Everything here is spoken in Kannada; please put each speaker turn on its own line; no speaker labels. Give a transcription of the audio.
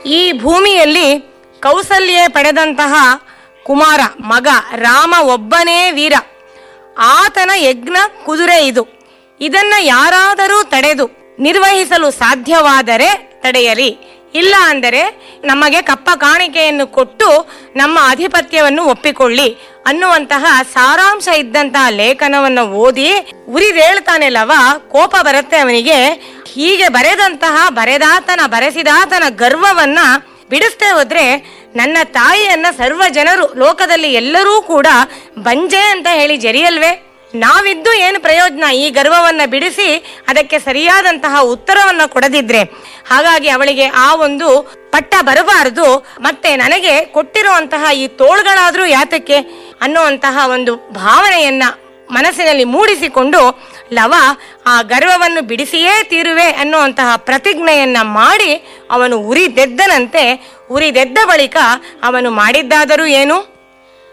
ಈ ಭೂಮಿಯಲ್ಲಿ ಕೌಸಲ್ಯ ಪಡೆದಂತಹ ಕುಮಾರ ಮಗ ರಾಮ ಒಬ್ಬನೇ ವೀರ ಆತನ ಯಜ್ಞ ಕುದುರೆ ಇದು ಇದನ್ನ ಯಾರಾದರೂ ತಡೆದು ನಿರ್ವಹಿಸಲು ಸಾಧ್ಯವಾದರೆ ತಡೆಯಲಿ ಇಲ್ಲ ಅಂದರೆ ನಮಗೆ ಕಪ್ಪ ಕಾಣಿಕೆಯನ್ನು ಕೊಟ್ಟು ನಮ್ಮ ಆಧಿಪತ್ಯವನ್ನು ಒಪ್ಪಿಕೊಳ್ಳಿ ಅನ್ನುವಂತಹ ಸಾರಾಂಶ ಇದ್ದಂತಹ ಲೇಖನವನ್ನು ಓದಿ ಉರಿದೇಳ್ತಾನೆ ಲವ ಕೋಪ ಬರುತ್ತೆ ಅವನಿಗೆ ಹೀಗೆ ಬರೆದಂತಹ ಬರೆದಾತನ ಬರೆಸಿದಾತನ ಗರ್ವವನ್ನ ಬಿಡಿಸ್ತೇ ಹೋದ್ರೆ ನನ್ನ ತಾಯಿಯನ್ನ ಸರ್ವ ಜನರು ಲೋಕದಲ್ಲಿ ಎಲ್ಲರೂ ಕೂಡ ಬಂಜೆ ಅಂತ ಹೇಳಿ ಜರಿಯಲ್ವೇ ನಾವಿದ್ದು ಏನು ಪ್ರಯೋಜನ ಈ ಗರ್ವವನ್ನ ಬಿಡಿಸಿ ಅದಕ್ಕೆ ಸರಿಯಾದಂತಹ ಉತ್ತರವನ್ನ ಕೊಡದಿದ್ರೆ ಹಾಗಾಗಿ ಅವಳಿಗೆ ಆ ಒಂದು ಪಟ್ಟ ಬರಬಾರದು ಮತ್ತೆ ನನಗೆ ಕೊಟ್ಟಿರುವಂತಹ ಈ ತೋಳ್ಗಳಾದ್ರೂ ಯಾತಕ್ಕೆ ಅನ್ನುವಂತಹ ಒಂದು ಭಾವನೆಯನ್ನ ಮನಸ್ಸಿನಲ್ಲಿ ಮೂಡಿಸಿಕೊಂಡು ಲವ ಆ ಗರ್ವವನ್ನು ಬಿಡಿಸಿಯೇ ತೀರುವೆ ಅನ್ನುವಂತಹ ಪ್ರತಿಜ್ಞೆಯನ್ನ ಮಾಡಿ ಅವನು ಉರಿದೆದ್ದನಂತೆ ಉರಿದೆದ್ದ ಬಳಿಕ ಅವನು ಮಾಡಿದ್ದಾದರೂ ಏನು